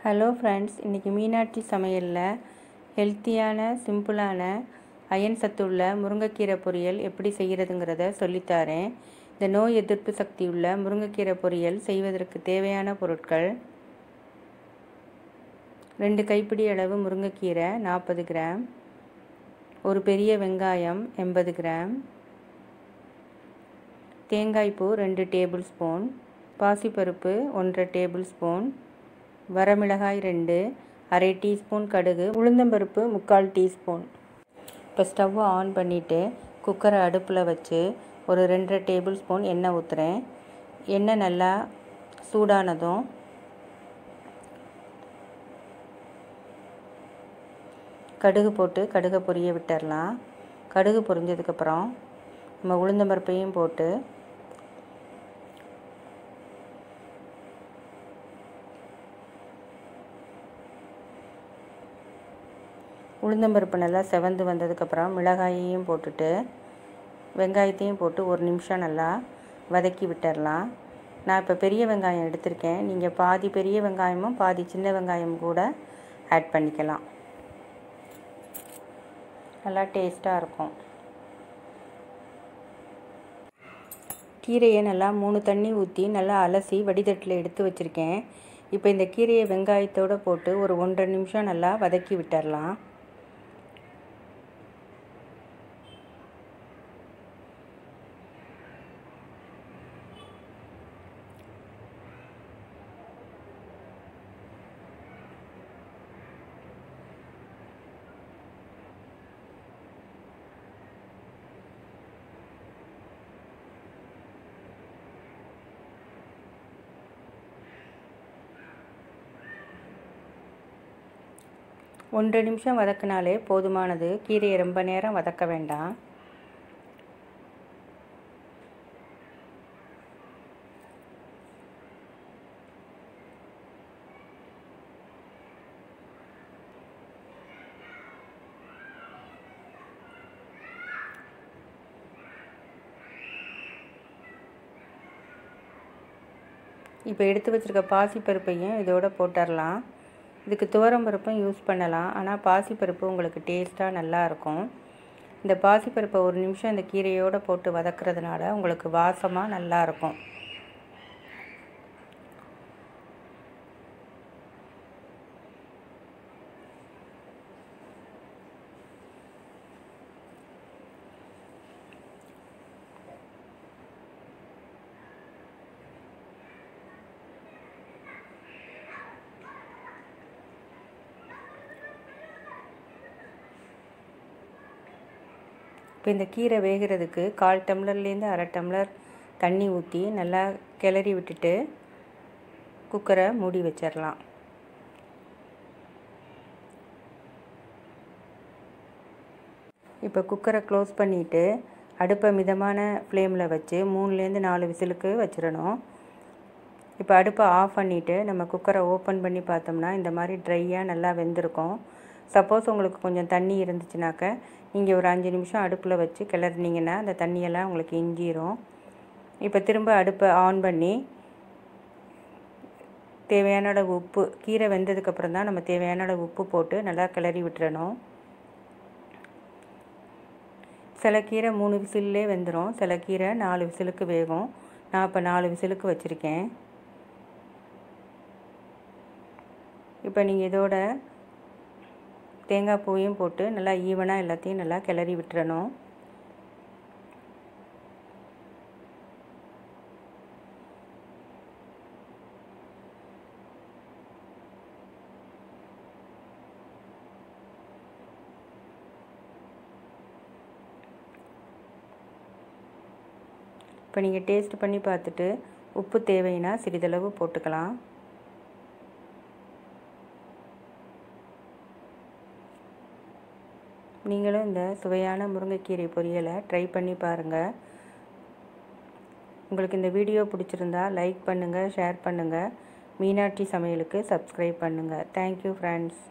hello friends இன்றைக்கி மீனாட்சி சமையலில் ஹெல்த்தியான சிம்பிளான அயன் சத்துள்ள முருங்கைக்கீரை பொரியல் எப்படி செய்கிறதுங்கிறத சொல்லித்தாரேன் இந்த நோய் எதிர்ப்பு சக்தி உள்ள முருங்கைக்கீரை பொரியல் செய்வதற்கு தேவையான பொருட்கள் ரெண்டு கைப்பிடி அளவு முருங்கைக்கீரை நாற்பது கிராம் ஒரு பெரிய வெங்காயம் எண்பது கிராம் தேங்காய்ப்பூ ரெண்டு டேபிள் ஸ்பூன் பாசிப்பருப்பு ஒன்றரை டேபிள் ஸ்பூன் வரமிளகாய் ரெண்டு அரை டீஸ்பூன் கடுகு உளுந்தம்பருப்பு முக்கால் டீஸ்பூன் இப்போ ஸ்டவ்வை ஆன் பண்ணிவிட்டு குக்கரை அடுப்பில் வச்சு ஒரு ரெண்டரை டேபிள் ஸ்பூன் எண்ணெய் ஊற்றுறேன் எண்ணெய் நல்லா சூடானதும் கடுகு போட்டு கடுகை பொரிய விட்டுடலாம் கடுகு பொரிஞ்சதுக்கப்புறம் நம்ம உளுந்தம்பருப்பையும் போட்டு உளுந்தம்பருப்பு நல்லா செவந்து வந்ததுக்கப்புறம் மிளகாயையும் போட்டுட்டு வெங்காயத்தையும் போட்டு ஒரு நிமிஷம் நல்லா வதக்கி விட்டுடலாம் நான் இப்போ பெரிய வெங்காயம் எடுத்திருக்கேன் நீங்கள் பாதி பெரிய வெங்காயமும் பாதி சின்ன வெங்காயம் கூட ஆட் பண்ணிக்கலாம் நல்லா டேஸ்ட்டாக இருக்கும் கீரையை நல்லா மூணு தண்ணி ஊற்றி நல்லா அலசி வடிதட்டில் எடுத்து வச்சுருக்கேன் இப்போ இந்த கீரையை வெங்காயத்தோடு போட்டு ஒரு ஒன்றரை நிமிஷம் நல்லா வதக்கி விட்டுடலாம் ஒன்றரை நிமிஷம் வதக்கினாலே போதுமானது கீரையை ரொம்ப நேரம் வதக்க வேண்டாம் இப்போ எடுத்து வச்சுருக்க பாசிப்பருப்பையும் இதோட போட்டுடலாம் இதுக்கு துவரம் பருப்பும் யூஸ் பண்ணலாம் ஆனால் பாசிப்பருப்பு உங்களுக்கு டேஸ்ட்டாக நல்லாயிருக்கும் இந்த பாசிப்பருப்பை ஒரு நிமிஷம் இந்த கீரையோடு போட்டு வதக்குறதுனால உங்களுக்கு வாசமாக நல்லாயிருக்கும் இப்போ இந்த கீரை வேகிறதுக்கு கால் டம்ளர்லேருந்து அரை டம்ளர் தண்ணி ஊற்றி நல்லா கிளறி விட்டுட்டு குக்கரை மூடி வச்சிடலாம் இப்போ குக்கரை க்ளோஸ் பண்ணிவிட்டு அடுப்பை மிதமான ஃப்ளேமில் வச்சு மூணுலேருந்து நாலு விசிலுக்கு வச்சிடணும் இப்போ அடுப்பை ஆஃப் பண்ணிவிட்டு நம்ம குக்கரை ஓப்பன் பண்ணி பார்த்தோம்னா இந்த மாதிரி ட்ரையாக நல்லா வெந்திருக்கும் சப்போஸ் உங்களுக்கு கொஞ்சம் தண்ணி இருந்துச்சுனாக்க நீங்கள் ஒரு அஞ்சு நிமிஷம் அடுப்பில் வச்சு கிளறினீங்கன்னா அந்த தண்ணியெல்லாம் உங்களுக்கு இஞ்சிரும் இப்போ திரும்ப அடுப்பை ஆன் பண்ணி தேவையான அளவு உப்பு கீரை வெந்ததுக்கப்புறம் தான் நம்ம தேவையான அளவு உப்பு போட்டு நல்லா கிளறி விட்டுறணும் சில கீரை மூணு விசில்லே வெந்துடும் சில கீரை நாலு விசிலுக்கு வேகும் நான் இப்போ நாலு விசிலுக்கு வச்சுருக்கேன் இப்போ நீங்கள் இதோட தேங்காய் பூவையும் போட்டு நல்லா ஈவனாக எல்லாத்தையும் நல்லா கிளறி விட்டுறணும் இப்போ நீங்கள் டேஸ்ட் பண்ணி பார்த்துட்டு உப்பு தேவைன்னா சிறிதளவு போட்டுக்கலாம் நீங்களும் இந்த சுவையான முருங்கைக்கீரை பொரியலை ட்ரை பண்ணி பாருங்கள் உங்களுக்கு இந்த வீடியோ பிடிச்சிருந்தா லைக் பண்ணுங்கள் ஷேர் பண்ணுங்கள் மீனாட்சி சமையலுக்கு சப்ஸ்கிரைப் பண்ணுங்கள் தேங்க்யூ ஃப்ரெண்ட்ஸ்